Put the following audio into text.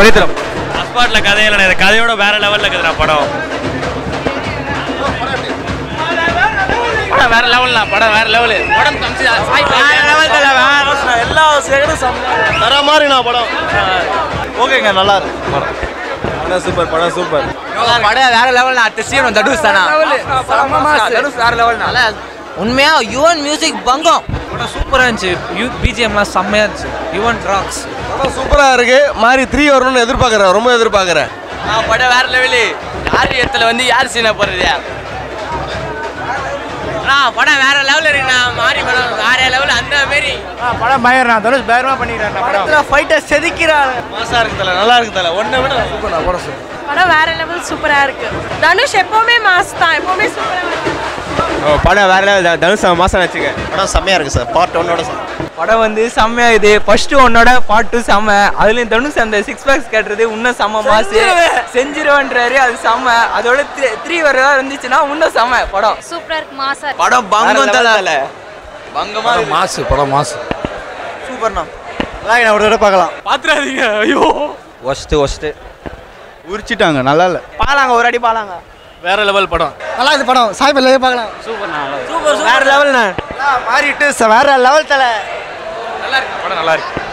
ஒளித்தரம் அஸ்பாட்ல கதையில இந்த கதையோட வேற லெவல்ல இருக்குதுடா படம் படம் வேற லெவல்னா படம் வேற லெவல் படம் கமிச்சு எல்லா செகண்டும் தர மாதிரி நான் படம் ஓகேங்க நல்லா இருக்கு படம் படம் சூப்பர் படம் சூப்பர் படம் வேற லெவல்னா அடுத்த சீன் தடுஸ் தானா தடுஸ் வேற லெவல்னா உண்மையா யுவன் மியூசிக் பங்கம் படம் சூப்பரா இருந்துச்சு யூ பிஜிஎம்லாம் செம்மையா இருந்துச்சு யுவன் ராக்ஸ் படம் சூப்பராக இருக்கு மாதிரி த்ரீ வரணும்னு எதிர்பார்க்குறேன் ரொம்ப எதிர்பார்க்குறேன் படம் வேற லெவலு யார் இடத்துல வந்து யார் சீனை போடுறது படம் வேற லெவல் இருக்குண்ணா மாறி படம் வேற லெவல் அந்த மாரி படம் பயங்கரண்ணா தனுஷ் பயங்கரமா பண்ணிடுறேன் படம் ஃபைட்டை செதுக்கிறாங்க மாசா இருக்கு தல நல்லா இருக்கு தல ஒன்றை விட சூப்பர் படம் சூப்பர் படம் வேற லெவல் சூப்பரா இருக்கு தனுஷ் எப்பவுமே மாஸ் தான் எப்பவுமே சூப்பரா இருக்கு படம் வேற லெவல் தனுஷ் மாசம் வச்சுக்க படம் செம்மையா இருக்கு சார் பார்ட் ஒன்னோட படம் வந்து செம்மையா இது ஃபர்ஸ்ட் ஒன்னோட பார்ட் டூ செம்ம அதுலயும் தனுஷ் அந்த சிக்ஸ் பேக்ஸ் கேட்டுறது இன்னும் செம்ம மாசு செஞ்சிருவன்றாரு அது செம்ம அதோட த்ரீ வர இருந்துச்சுன்னா இன்னும் செம்ம படம் சூப்பரா இருக்கு மாசா படம் பங்கம் தல பங்கமா மாசு படம் மாசு சூப்பர்ண்ணா நான் ஒரு தடவை பார்க்கலாம் பாத்துறாதீங்க ஐயோ ஒஸ்ட்டு ஒஸ்ட்டு உரிச்சிட்டாங்க நல்லா இல்லை பாலாங்க ஒரு அடி பாலாங்க வேற லெவல் படம் நல்லா இது படம் சாய் பல்லே பார்க்கலாம் வேற லெவல்ண்ணா மாறிட்டு வேற லெவல் தலை நல்லா இருக்கு படம் நல்லா இருக்கு